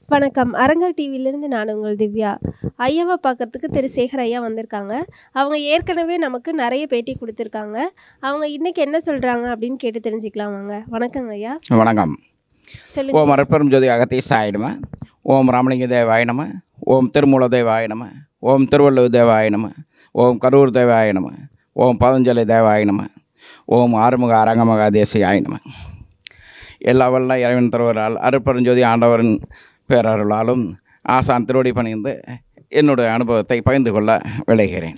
வணக்கம் அரங்கர் டிவியிலிருந்து நான் உங்கள் திவ்யா ஐயாவை பார்க்கறதுக்கு திரு சேகர் ஐயா வந்திருக்காங்க அவங்க ஏற்கனவே நமக்கு நிறைய பேட்டி கொடுத்துருக்காங்க அவங்க இன்னைக்கு என்ன சொல்கிறாங்க அப்படின்னு கேட்டு தெரிஞ்சுக்கலாம் வாங்க வணக்கங்க ஐயா வணக்கம் சொல்லுங்க ஓம் அருப்பெரும் ஜோதி அகத்தீசாய நம ஓம் ராமலிங்க தேவாய நம ஓம் திருமூல தேவாய நம ஓம் திருவள்ளுவர் தேவாய நம ஓம் கரூர் தேவாய நம ஓம் பதஞ்சலி தேவாய நம ஓம் ஆறுமுக அரங்கமகா தேசியாய நம எல்லா வல்ல இறைவன் திருவரால் அருப்பெருஞ்சோதி ஆண்டவரின் பேரருளாலும் ஆசான் திருவடி பணிந்து என்னுடைய அனுபவத்தை பகிர்ந்து கொள்ள விளைகிறேன்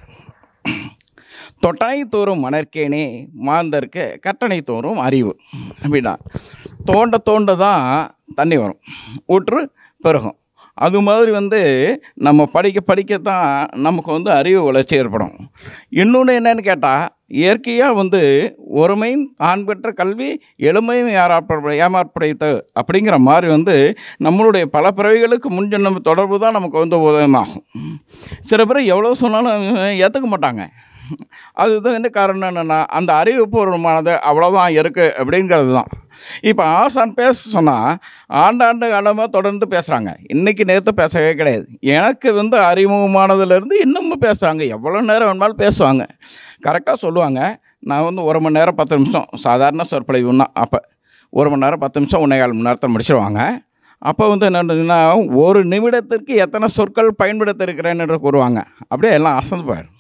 தொட்டனை தோறும் மணற்கேனே மாந்தருக்கு கட்டணை தோறும் அறிவு அப்படின்னா தோண்ட தோண்ட தான் தண்ணி வரும் ஊற்று பெருகும் அது மாதிரி வந்து நம்ம படிக்க படிக்க தான் நமக்கு வந்து அறிவு வளர்ச்சி ஏற்படும் இன்னொன்று என்னன்னு கேட்டால் இயற்கையாக வந்து ஒருமை தான் பெற்ற கல்வி எளிமையும் யாராற்ப ஏமாற்படைத்து அப்படிங்கிற மாதிரி வந்து நம்மளுடைய பல பிறவிகளுக்கு முன்ஜென்ம தொடர்பு தான் நமக்கு வந்து உதயமாகும் சில பேர் எவ்வளோ சொன்னாலும் ஏற்றுக்க மாட்டாங்க அதுதான் என்ன காரணம் என்னென்னா அந்த அறிவுபூர்வமானது அவ்வளோதான் இருக்குது அப்படிங்கிறது தான் இப்போ ஆசான் பேச சொன்னால் ஆண்டாண்டு காலமாக தொடர்ந்து பேசுகிறாங்க இன்றைக்கி நேற்று பேசவே கிடையாது எனக்கு வந்து அறிமுகமானதுலேருந்து இன்னமும் பேசுகிறாங்க எவ்வளோ நேரம் வேணுமாலும் பேசுவாங்க கரெக்டாக சொல்லுவாங்க நான் வந்து ஒரு மணி நேரம் பத்து நிமிஷம் சாதாரண சொற்பொழிவு தான் அப்போ ஒரு மணி நேரம் பத்து நிமிஷம் ஒன்றே கால் மணி நேரத்தில் முடிச்சிருவாங்க அப்போ வந்து என்னன்னா ஒரு நிமிடத்திற்கு எத்தனை சொற்கள் பயன்படுத்திருக்கிறேன்னு என்று கூறுவாங்க அப்படியே எல்லாம் அசந்து போயிடும்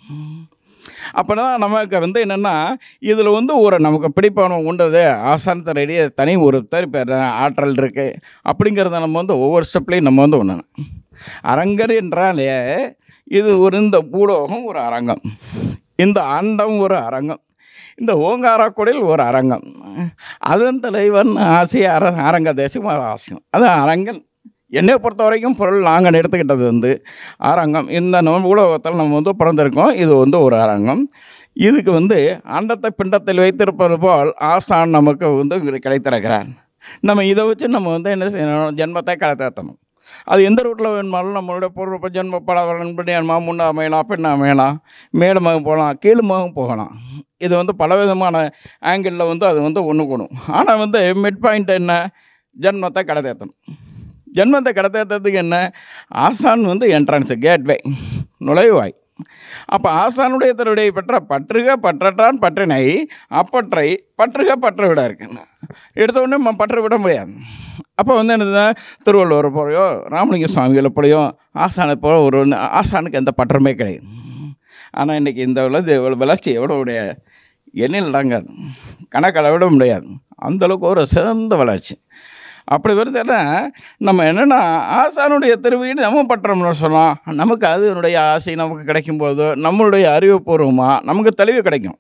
அப்போனா நமக்கு வந்து என்னென்னா இதில் வந்து ஒரு நமக்கு பிடிப்பான உண்டது ஆசானத்தரையே தனி ஒரு பேர் ஆற்றல் இருக்குது அப்படிங்கிறத நம்ம வந்து ஒவ்வொரு ஸ்டெப்லேயும் நம்ம வந்து ஒன்று அரங்கர் என்றாலே இது ஒரு இந்த பூலோகம் ஒரு அரங்கம் இந்த அண்டம் ஒரு அரங்கம் இந்த ஓங்காரக்குடில் ஒரு அரங்கம் அதன் தலைவன் ஆசிய அர அரங்க தேசம் ஆசியம் அது அரங்கன் என்னை பொறுத்த வரைக்கும் பொருள் நாங்கள் எடுத்துக்கிட்டது வந்து அரங்கம் இந்த நம்ம உலகத்தில் நம்ம வந்து பிறந்திருக்கோம் இது வந்து ஒரு அரங்கம் இதுக்கு வந்து அண்டத்தை பிண்டத்தில் வைத்திருப்பது போல் ஆசான் நமக்கு வந்து இங்கு கிடைத்திருக்கிறார் நம்ம இதை வச்சு நம்ம வந்து என்ன செய்யணும் ஜென்மத்தை கடத்தணும் அது எந்த ரூட்டில் வேணுமாலும் நம்மளுடைய பூர்வ ஜென்ம பல படி முன்ன அமையலாம் பெண் அமையலாம் மேலுமாக போகலாம் கீழுமாகவும் போகலாம் இது வந்து பல விதமான ஆங்கிளில் வந்து அது வந்து ஒன்று கூடும் ஆனால் வந்து மிட் பாயிண்ட் என்ன ஜென்மத்தை கடத்தேற்றணும் ஜென்மத்தை கடத்தேற்றதுக்கு என்ன ஆசான் வந்து என்ட்ரன்ஸு கேட்வே நுழைவாய் அப்போ ஆசானுடைய திருவிடையை பெற்ற பற்றுக பற்றற்றான் பற்றினை அப்பற்றை பற்றுக பற்ற விட இருக்கு எடுத்த உடனே நம்ம பற்ற விட முடியாது அப்போ வந்து என்னது திருவள்ளுவர் போலையோ ராமலிங்க சுவாமிகளை போலையோ ஆசானை போல ஒரு ஆசானுக்கு எந்த பற்றமே கிடையாது ஆனால் இன்றைக்கி இந்த உலக வளர்ச்சி எவ்வளோ உடைய எண்ணில் தாங்க கணக்கில் விட முடியாது அந்தளவுக்கு ஒரு சிறந்த வளர்ச்சி அப்படி வருதுன்னா நம்ம என்னென்னா ஆசானுடைய திருவீடு நம்ம பற்றோம்னு சொல்லலாம் நமக்கு அதனுடைய ஆசை நமக்கு கிடைக்கும்போது நம்மளுடைய அறிவுபூர்வமாக நமக்கு தெளிவு கிடைக்கும்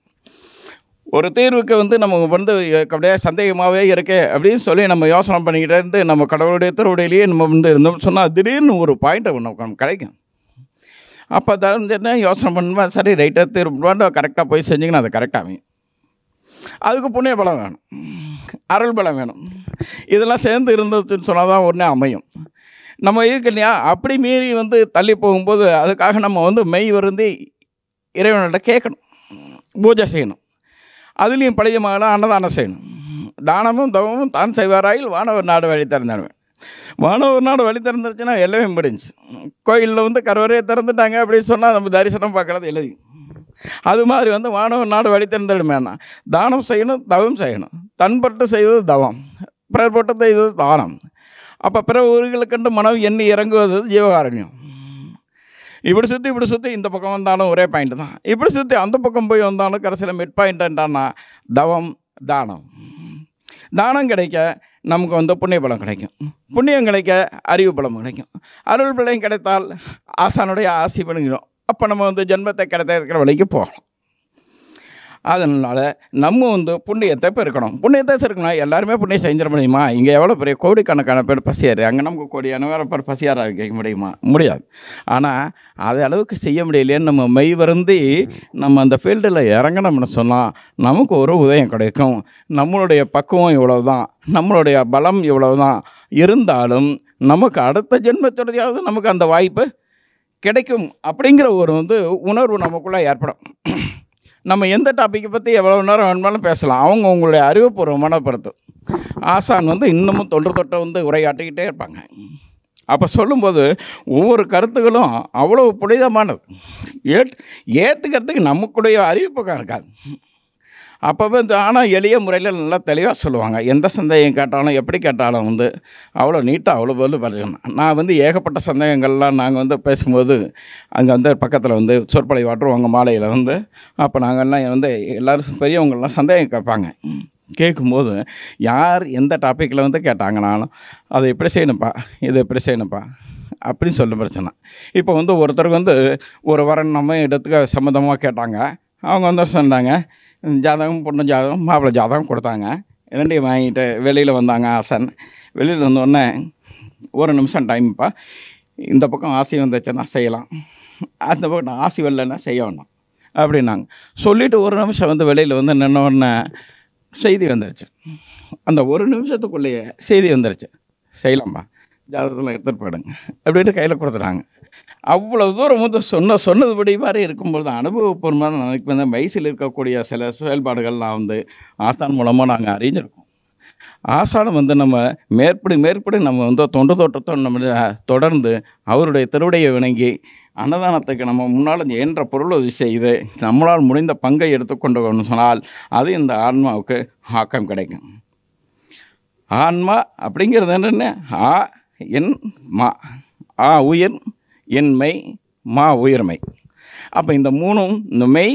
ஒரு தீர்வுக்கு வந்து நம்ம வந்து அப்படியே சந்தேகமாகவே இருக்கே அப்படின்னு சொல்லி நம்ம யோசனை பண்ணிக்கிட்டே இருந்து நம்ம கடவுளுடைய திருவுடையிலேயே நம்ம வந்து இருந்தோம் சொன்னால் திடீர்னு ஒரு பாயிண்ட்டை நமக்கு கிடைக்கும் அப்போ தான் யோசனை பண்ணுவேன் சரி ரைட்டாக தீர்வு கரெக்டாக போய் செஞ்சிங்கன்னா அது கரெக்டாக அமையும் அதுக்கு புண்ணிய பலம் வேணும் அருள் பலம் வேணும் இதெல்லாம் சேர்ந்து இருந்துச்சுன்னு சொன்னால் தான் ஒன்றே அமையும் நம்ம இருக்கு இல்லையா அப்படி மீறி வந்து தள்ளி போகும்போது அதுக்காக நம்ம வந்து மெய் வருந்தி இறைவன்கிட்ட கேட்கணும் பூஜை செய்யணும் அதுலேயும் பழைய மகளாக அன்னதானம் செய்யணும் தானமும் தவமும் தான் செய்வாராயில் வானவர் நாடு வழி திறந்தாடுவேன் வானவர் நாடு வழி திறந்துருச்சுன்னா எல்லாமே முடிஞ்சு கோயிலில் வந்து கருவறையை திறந்துட்டாங்க அப்படின்னு சொன்னால் நம்ம தரிசனம் பார்க்குறது எழுதி அது மாதிரி வந்து வானவர் நாடு வழி திறந்துடுமேனா தானம் செய்யணும் தவம் செய்யணும் தன்பட்டு செய்வது தவம் பிறர் பட்டு செய்வது தானம் அப்போ பிற ஊர்களுக்கண்டு மனம் எண்ணி இறங்குவது ஜீவகாரண்யம் இப்படி சுற்றி இப்படி சுற்றி இந்த பக்கம் வந்தாலும் ஒரே பாயிண்ட் தான் இப்படி சுற்றி அந்த பக்கம் போய் வந்தாலும் கடைசியில் மிட் பாயிண்ட் என்னன்னா தவம் தானம் தானம் கிடைக்க நமக்கு வந்து புண்ணிய பலம் கிடைக்கும் புண்ணியம் கிடைக்க அறிவு பலம் கிடைக்கும் அருள் பலம் கிடைத்தால் ஆசானுடைய ஆசி பண்ணிக்கணும் அப்போ நம்ம வந்து ஜென்மத்தை கிடைத்த இருக்கிற வழிக்கு போகலாம் அதனால் நம்ம வந்து புண்ணியத்தை பெருக்கணும் புண்ணியத்தை சேர்க்கணும் எல்லாருமே புண்ணியம் செஞ்சிட முடியுமா இங்கே எவ்வளோ பெரிய கோடிக்கணக்கான பேர் பசியாரு அங்கே நமக்கு கோடியான வேறு பேர் பசியார வைக்க முடியுமா முடியாது ஆனால் அது அளவுக்கு செய்ய முடியலையேன்னு நம்ம மெய் வருந்தி நம்ம அந்த ஃபீல்டில் இறங்கணும்னு சொன்னால் நமக்கு ஒரு உதயம் கிடைக்கும் நம்மளுடைய பக்குவம் இவ்வளோ தான் நம்மளுடைய பலம் இவ்வளோ தான் இருந்தாலும் நமக்கு அடுத்த ஜென்மத்துடையாவது நமக்கு அந்த வாய்ப்பு கிடைக்கும் அப்படிங்கிற ஒரு வந்து உணர்வு நமக்குள்ளே ஏற்படும் நம்ம எந்த டாப்பிக்கை பற்றி எவ்வளோ நேரம் வேணுமாலும் பேசலாம் அவங்க உங்களுடைய அறிவுபூர்வமான பொறுத்து ஆசான் வந்து இன்னமும் தொன்று தொட்ட வந்து உரையாற்றிக்கிட்டே இருப்பாங்க அப்போ சொல்லும்போது ஒவ்வொரு கருத்துக்களும் அவ்வளோ புனிதமானது ஏட் ஏற்றுக்கிறதுக்கு நமக்குடைய அறிவிப்பக்கம் இருக்காது அப்போ வந்து ஆனால் எளிய முறையில் நல்லா தெளிவாக சொல்லுவாங்க எந்த சந்தேகம் கேட்டாலும் எப்படி கேட்டாலும் வந்து அவ்வளோ நீட்டாக அவ்வளோ பதில் பார்த்துக்கணும் நான் வந்து ஏகப்பட்ட சந்தேகங்கள்லாம் நாங்கள் வந்து பேசும்போது அங்கே வந்து பக்கத்தில் வந்து சொற்பொழி வாட்டுருவாங்க மாலையில் வந்து அப்போ நாங்கள்லாம் வந்து எல்லோரும் பெரியவங்கள்லாம் சந்தேகம் கேட்பாங்க கேட்கும்போது யார் எந்த டாப்பிக்கில் வந்து கேட்டாங்கனாலும் அதை எப்படி செய்யணும்ப்பா இது எப்படி செய்யணும்ப்பா அப்படின்னு சொல்ல பிரச்சனை இப்போ வந்து ஒருத்தருக்கு வந்து ஒரு வரன் நம்ம இடத்துக்கு சம்மந்தமாக கேட்டாங்க அவங்க வந்து சொன்னாங்க ஜாதகம் பொண்ணு ஜாதகம் மாப்பிள்ளை ஜாதகம் கொடுத்தாங்க ரெண்டையும் வாங்கிட்டு வெளியில் வந்தாங்க ஆசன் வெளியில் வந்தோடனே ஒரு நிமிஷம் டைம்ப்பா இந்த பக்கம் ஆசை வந்துச்சுன்னா செய்யலாம் அந்த பக்கம் ஆசை வரலன்னா செய்ய வேண்டாம் அப்படின்னாங்க சொல்லிவிட்டு ஒரு நிமிஷம் வந்து வெளியில் வந்து நின்ன உடனே செய்தி வந்துருச்சு அந்த ஒரு நிமிஷத்துக்குள்ளேயே செய்தி வந்துருச்சு செய்யலாம்ப்பா ஜாதகத்தில் எடுத்துகிட்டு போயிடுங்க அப்படின்ட்டு கையில் கொடுத்துட்டாங்க அவ்வளோ தூரம் வந்து சொன்ன சொன்னதுபடி மாதிரி இருக்கும்போது அனுபவபூர்வமாக எனக்கு வந்து வயசில் இருக்கக்கூடிய சில செயல்பாடுகள்லாம் வந்து ஆசான் மூலமாக நாங்கள் அறிஞ்சிருக்கோம் ஆசானம் வந்து நம்ம மேற்படி மேற்படி நம்ம வந்து தொண்டு தோட்டத்தை நம்ம தொடர்ந்து அவருடைய திருவிடையை வணங்கி அன்னதானத்துக்கு நம்ம முன்னால் இயன்ற பொருள் உதவி செய்து நம்மளால் முடிந்த பங்கை எடுத்துக்கொண்டு சொன்னால் அது இந்த ஆன்மாவுக்கு ஆக்கம் கிடைக்கும் ஆன்மா அப்படிங்கிறது என்னென்ன ஆ என் மா ஆ உயிர் என்மை மா உயிர்மை அப்போ இந்த மூணும் இந்த மெய்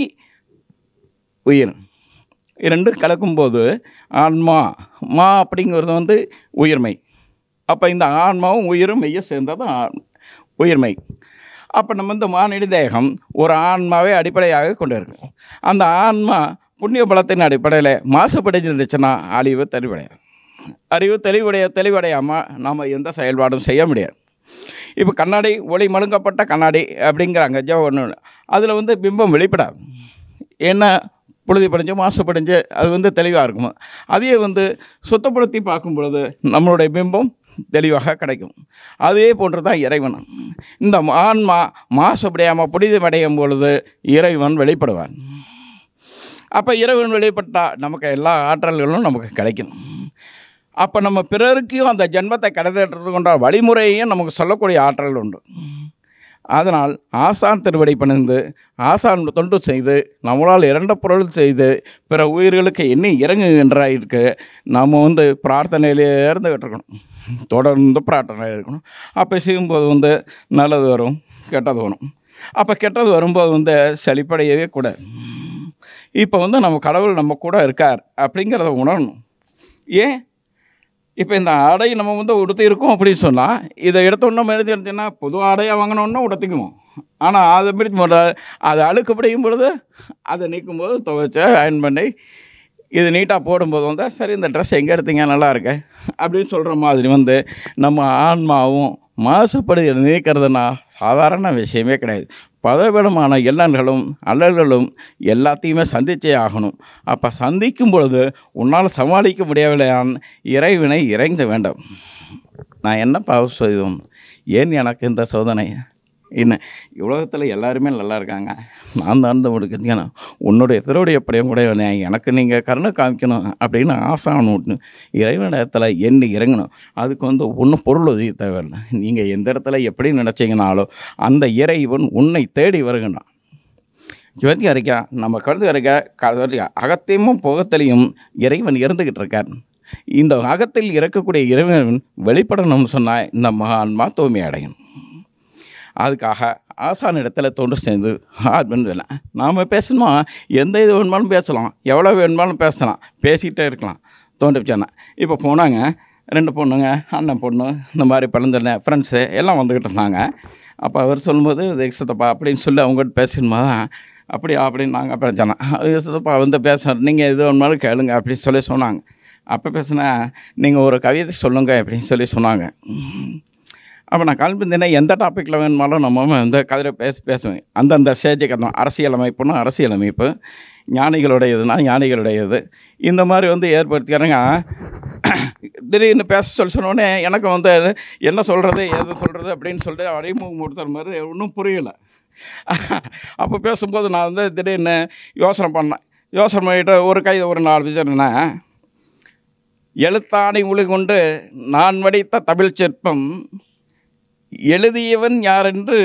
உயிர் இரண்டும் கலக்கும்போது ஆன்மா மா அப்படிங்கிறது வந்து உயிர்மை அப்போ இந்த ஆன்மாவும் உயிரும் மெய்யும் சேர்ந்தது ஆன்- உயிர்மை அப்போ நம்ம இந்த மானிட தேகம் ஒரு ஆன்மாவை அடிப்படையாக கொண்டு இருக்கு அந்த ஆன்மா புண்ணிய பலத்தின் அடிப்படையில் மாசுபடைஞ்சிருந்துச்சுன்னா அழிவு தெளிவடையாது அறிவு தெளிவுடைய தெளிவடையாமல் நாம் எந்த செயல்பாடும் செய்ய முடியாது இப்போ கண்ணாடி ஒளி மழுங்கப்பட்ட கண்ணாடி அப்படிங்கிறாங்க ஜோ ஒன்று அதில் வந்து பிம்பம் வெளிப்படாது ஏன்னா புழுதி படிஞ்சு மாசுபடிஞ்சு அது வந்து தெளிவாக இருக்கும் அதையே வந்து சுத்தப்படுத்தி பார்க்கும் பொழுது நம்மளுடைய பிம்பம் தெளிவாக கிடைக்கும் அதே போன்று தான் இறைவன் இந்த ஆன்மா மாசுபடையாமல் புனிதமடையும் பொழுது இறைவன் வெளிப்படுவான் அப்போ இறைவன் வெளிப்பட்டால் நமக்கு எல்லா ஆற்றல்களும் நமக்கு கிடைக்கும் அப்போ நம்ம பிறருக்கும் அந்த ஜென்மத்தை கடத்தெடுத்து கொண்ட வழிமுறையையும் நமக்கு சொல்லக்கூடிய ஆற்றல் உண்டு அதனால் ஆசான் திருவடி பணிந்து ஆசான் தொண்டு செய்து நம்மளால் இரண்ட பொருள் செய்து பிற உயிர்களுக்கு என்ன இறங்குகின்ற இருக்கு நம்ம வந்து பிரார்த்தனையிலே இருந்துகிட்டு இருக்கணும் தொடர்ந்து பிரார்த்தனையில் இருக்கணும் அப்போ செய்யும்போது வந்து நல்லது வரும் கெட்டது வரும் அப்போ கெட்டது வரும்போது வந்து செழிப்படையவே கூடாது இப்போ வந்து நம்ம கடவுள் நம்ம கூட இருக்கார் அப்படிங்கிறத உணரணும் ஏன் இப்போ இந்த ஆடை நம்ம வந்து உடுத்தியிருக்கோம் அப்படின்னு சொன்னால் இதை எடுத்தோன்னே எழுதிருச்சுன்னா புது ஆடையாக வாங்கினோன்னா உடுத்திக்குவோம் ஆனால் அதை பிடிச்சி போட அதை அழுக்கு பிடிக்கும் பொழுது அதை நீக்கும் போது துவைச்சு அயன் பண்ணி இது நீட்டாக போடும்போது வந்து சரி இந்த ட்ரெஸ் எங்கே எடுத்தீங்க நல்லா இருக்கு அப்படின்னு சொல்கிற மாதிரி வந்து நம்ம ஆன்மாவும் மாசுபடுதல் நீக்கிறதுனா சாதாரண விஷயமே கிடையாது பலவிதமான எண்ணங்களும் அல்லல்களும் எல்லாத்தையுமே சந்திச்சே ஆகணும் அப்போ சந்திக்கும் பொழுது உன்னால் சமாளிக்க முடியவில்லையான் இறைவனை இறைஞ்ச வேண்டும் நான் என்ன பாவ செய்தோம் ஏன் எனக்கு இந்த சோதனை என்ன உலகத்தில் எல்லாருமே நல்லா இருக்காங்க நான் தான் இந்த முடிக்கிறீங்க உன்னுடைய திருவுடைய படையும் கூட எனக்கு நீங்கள் கருணை காமிக்கணும் அப்படின்னு ஆசானும் இறைவனிடத்தில் எண்ணி இறங்கணும் அதுக்கு வந்து ஒன்றும் பொருள் உதவி தேவையில்லை நீங்கள் எந்த இடத்துல எப்படி நினச்சிங்கனாலும் அந்த இறைவன் உன்னை தேடி வருகின்றான் ஜோதி அரைக்கா நம்ம கழுது அரைக்க கழுது அகத்தையும் புகத்திலையும் இறைவன் இருந்துக்கிட்டு இருக்கார் இந்த அகத்தில் இறக்கக்கூடிய இறைவன் வெளிப்படணும்னு சொன்னால் இந்த மகான்மா தூய்மை அடையும் அதுக்காக ஆசான் இடத்துல தொண்டு சேர்ந்து ஆர்வன் வேலை நாம் பேசணுமா எந்த இது வேணுமாலும் பேசலாம் எவ்வளோ வேணுமாலும் பேசலாம் பேசிகிட்டே இருக்கலாம் தோண்டு சேனல் இப்போ போனாங்க ரெண்டு பொண்ணுங்க அண்ணன் பொண்ணு இந்த மாதிரி பிறந்த ஃப்ரெண்ட்ஸு எல்லாம் வந்துக்கிட்டு இருந்தாங்க அப்போ அவர் சொல்லும்போது இது சித்தப்பா அப்படின்னு சொல்லி அவங்ககிட்ட பேசணுமா அப்படியா அப்படின்னு நாங்கள் அப்புறம் சொன்னேன் சித்தப்பா வந்து பேச நீங்கள் எது வேணுமாலும் கேளுங்க அப்படின்னு சொல்லி சொன்னாங்க அப்போ பேசுனா நீங்கள் ஒரு கவிதை சொல்லுங்க அப்படின்னு சொல்லி சொன்னாங்க அப்போ நான் கிளம்பியிருந்தேன்னா எந்த டாப்பிக்கில் வேணுமாலும் நம்ம வந்து கதிரை பேசி பேசுவேன் அந்தந்த ஸ்டேஜுக்கு அந்த அரசியல் அமைப்புனா அரசியல் அமைப்பு ஞானிகளுடையதுனா ஞானிகளுடையது இந்த மாதிரி வந்து ஏற்படுத்திக்கிறேங்க திடீர்னு பேச சொல்லி சொன்னோடனே எனக்கு வந்து என்ன சொல்கிறது எது சொல்கிறது அப்படின்னு சொல்லிட்டு அறிமுகம் கொடுத்துற மாதிரி ஒன்றும் புரியலை அப்போ பேசும்போது நான் வந்து திடீர்னு யோசனை பண்ணேன் யோசனை பண்ணிட்டு ஒரு கை ஒரு நாலு வச்சுருந்தேன் எழுத்தாணி ஒளி கொண்டு நான் வடித்த தமிழ் சிற்பம் எழுதியவன் யார் என்று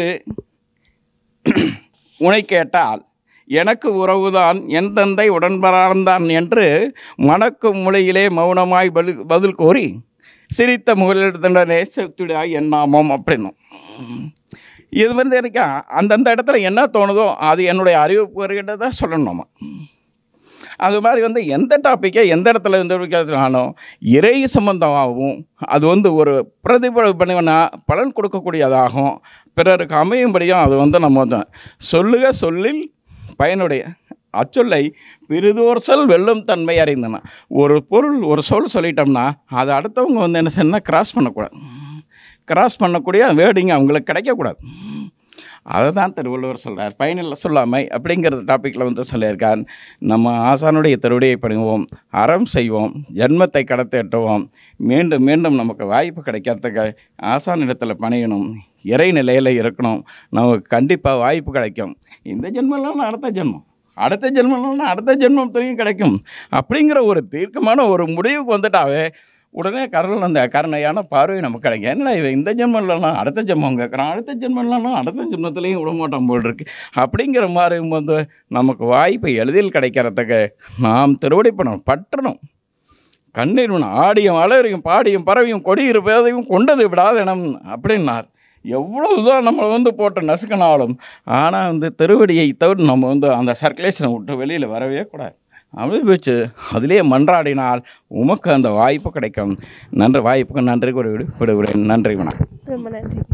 உனை கேட்டால் எனக்கு உறவுதான் என் தந்தை உடன்பரார்ந்தான் என்று மணக்கும் மொழியிலே மௌனமாய் பதில் பதில் கோரி சிரித்த முகலிடத்தினே செத்துடாய் என் நாமம் அப்படின்னும் இது வந்து இருக்கா அந்தந்த இடத்துல என்ன தோணுதோ அது என்னுடைய அறிவிப்பு வருகிட்ட தான் சொல்லணுமா அது மாதிரி வந்து எந்த டாப்பிக்கை எந்த இடத்துல எந்த விற்கிறதுனாலும் இறை சம்பந்தமாகவும் அது வந்து ஒரு பிரதிபலிப்பனா பலன் கொடுக்கக்கூடியதாகும் பிறருக்கு அமையும்படியும் அது வந்து நம்ம வந்து சொல்லுக சொல்லில் பயனுடைய அச்சொல்லை பிரிதோர் சொல் வெல்லும் தன்மை அறிந்தன ஒரு பொருள் ஒரு சொல் சொல்லிட்டோம்னா அதை அடுத்தவங்க வந்து என்ன செய்யணும் கிராஸ் பண்ணக்கூடாது கிராஸ் பண்ணக்கூடிய வேர்டிங் அவங்களுக்கு கிடைக்கக்கூடாது அதை தான் திருவள்ளுவர் சொல்கிறார் பயனில்லை சொல்லாமை அப்படிங்கிற டாப்பிக்கில் வந்து சொல்லியிருக்கார் நம்ம ஆசானுடைய திருவடியை பணிவோம் அறம் செய்வோம் ஜென்மத்தை கடத்திட்டுவோம் மீண்டும் மீண்டும் நமக்கு வாய்ப்பு கிடைக்கிறதுக்கு ஆசான் இடத்துல பணியணும் இறை நிலையில் இருக்கணும் நமக்கு கண்டிப்பாக வாய்ப்பு கிடைக்கும் இந்த ஜென்மம்லாம் அடுத்த ஜென்மம் அடுத்த ஜென்மம்னா அடுத்த ஜென்மத்திலையும் கிடைக்கும் அப்படிங்கிற ஒரு தீர்க்கமான ஒரு முடிவுக்கு வந்துட்டாவே உடனே கருள் அந்த கருணையான பார்வை நமக்கு கிடைக்கும் என்னடா இவன் இந்த ஜென்மம் இல்லைனா அடுத்த ஜென்மம் கேட்குறான் அடுத்த ஜென்மம் இல்லைனா அடுத்த ஜென்மத்துலேயும் விட மாட்டான் போல் இருக்கு அப்படிங்கிற மாதிரி வந்து நமக்கு வாய்ப்பு எளிதில் கிடைக்கிறதுக்கு நாம் திருவடி பண்ணணும் பற்றணும் கண்ணீர் விடணும். ஆடியும் அலறியும் பாடியும் பறவையும் கொடியிரு பேதையும் கொண்டது விடாதனம் அப்படின்னார் எவ்வளவுதான் நம்ம வந்து போட்டு நசுக்கினாலும் ஆனால் வந்து திருவடியை தவிர நம்ம வந்து அந்த சர்க்குலேஷனை விட்டு வெளியில் வரவே கூடாது அனுபவிச்சு அதிலே மன்றாடினால் உமக்கு அந்த வாய்ப்பு கிடைக்கும் நன்றி வாய்ப்புக்கு நன்றி கூறி விடு விடுகிறேன் நன்றி வணக்கம் ரொம்ப நன்றி